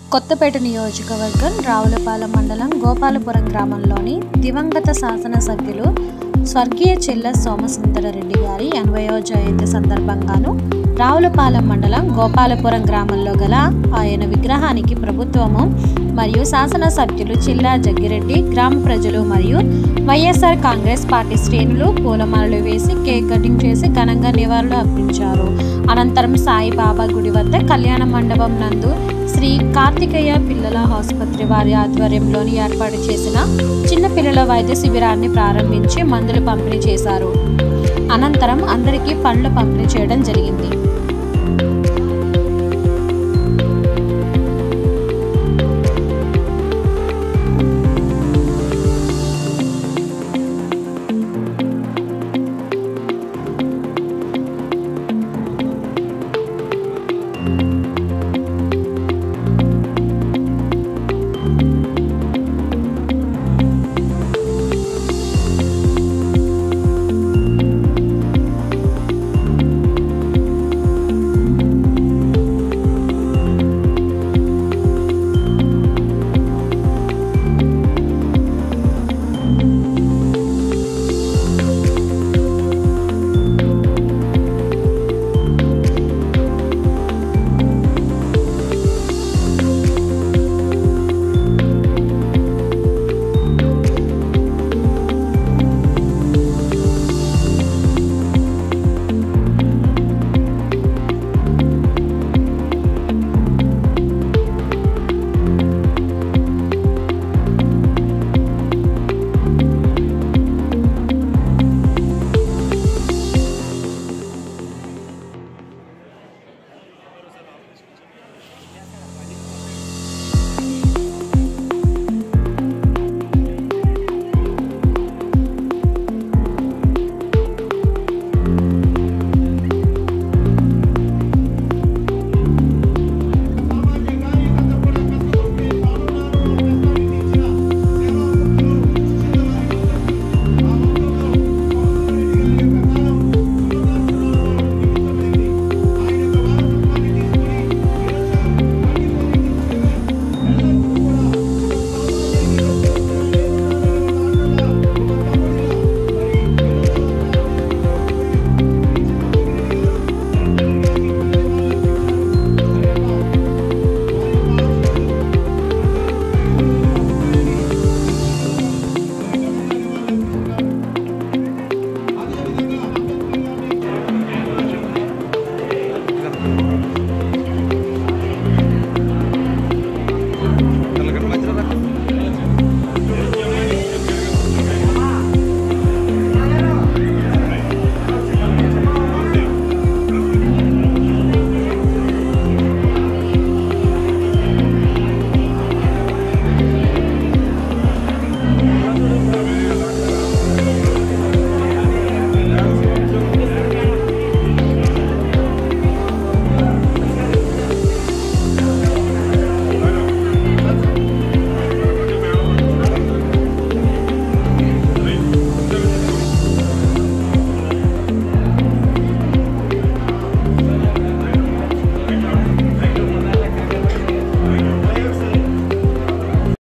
కొత్తపేట నియోజకవర్గం రావులపాలెం మండలం గోపాలపురం గ్రామంలోని దివంగత శాసనసభ్యులు స్వర్గీయ చెల్ల సోమసుందరరెడ్డి గారి ఎనభైవ జయంతి సందర్భంగాను రావులపాలెం మండలం గోపాలపురం గ్రామంలో గల ఆయన విగ్రహానికి ప్రభుత్వము మరియు శాసనసభ్యులు చిల్లా జగ్గిరెడ్డి గ్రామ ప్రజలు మరియు వైఎస్ఆర్ కాంగ్రెస్ పార్టీ శ్రేణులు పూలమాలలు వేసి కేక్ కటింగ్ చేసి ఘనంగా నివాళులు అర్పించారు అనంతరం సాయిబాబా గుడి వద్ద కళ్యాణ మండపం నందు శ్రీ కార్తికేయ పిల్లల ఆసుపత్రి వారి ఆధ్వర్యంలోని ఏర్పాటు చేసిన చిన్న పిల్లల వైద్య శిబిరాన్ని ప్రారంభించి మందులు పంపిణీ చేశారు అనంతరం అందరికీ పండ్లు పంపిణీ చేయడం జరిగింది